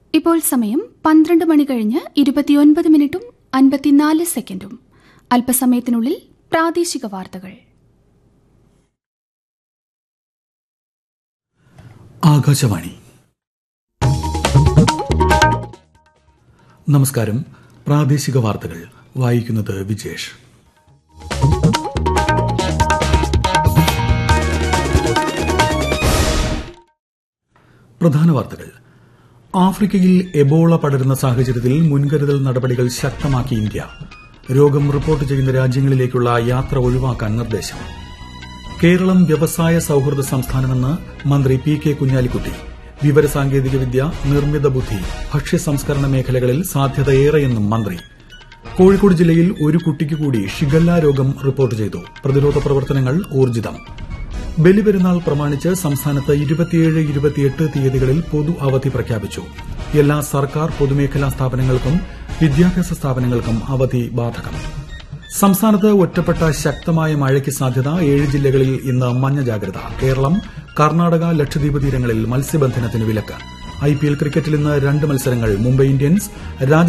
ഇപ്പോൾ സമയം പന്ത്രണ്ട് മണി കഴിഞ്ഞ് ഇരുപത്തിയൊൻപത് മിനിറ്റും അൻപത്തിനാല് സെക്കൻഡും അല്പസമയത്തിനുള്ളിൽ പ്രാദേശിക വാർത്തകൾ ആകാശവാണി നമസ്കാരം പ്രാദേശിക വാർത്തകൾ വായിക്കുന്നത് വിജേഷ് പ്രധാന വാർത്തകൾ ആഫ്രിക്കയിൽ എബോള പടരുന്ന സാഹചര്യത്തിൽ മുൻകരുതൽ നടപടികൾ ശക്തമാക്കി ഇന്ത്യ രോഗം റിപ്പോർട്ട് ചെയ്യുന്ന രാജ്യങ്ങളിലേക്കുള്ള യാത്ര ഒഴിവാക്കാൻ നിർദ്ദേശം കേരളം വ്യവസായ സൌഹൃദ സംസ്ഥാനമെന്ന് മന്ത്രി പി കെ കുഞ്ഞാലിക്കുട്ടി വിവരസാങ്കേതിക വിദ്യ നിർമ്മിത ബുദ്ധി ഭക്ഷ്യ സംസ്കരണ മേഖലകളിൽ സാധ്യതയേറെയെന്നും മന്ത്രി കോഴിക്കോട് ജില്ലയിൽ ഒരു കുട്ടിക്ക് കൂടി ഷിഗല്ല രോഗം റിപ്പോർട്ട് ചെയ്തു പ്രതിരോധ പ്രവർത്തനങ്ങൾ ഊർജിതം ബലിപെരുന്നാൾ പ്രമാണിച്ച് സംസ്ഥാനത്ത് ഇരുപത്തിയേഴ് ഇരുപത്തിയെട്ട് തീയതികളിൽ പൊതു അവധി പ്രഖ്യാപിച്ചു എല്ലാ സർക്കാർ പൊതുമേഖലാ സ്ഥാപനങ്ങൾക്കും വിദ്യാഭ്യാസ സ്ഥാപനങ്ങൾക്കും അവധി ബാധകം സംസ്ഥാനത്ത് ഒറ്റപ്പെട്ട ശക്തമായ മഴയ്ക്ക് സാധ്യത ഏഴ് ജില്ലകളിൽ ഇന്ന് മഞ്ഞ ജാഗ്രത കേരളം കർണാടക ലക്ഷദ്വീപ് തീരങ്ങളിൽ മത്സ്യബന്ധനത്തിന് വിലക്ക് ഐപിഎൽ ക്രിക്കറ്റിൽ ഇന്ന് രണ്ട് മത്സരങ്ങൾ മുംബൈ ഇന്ത്യൻസ് രാജസ്ഥാൻ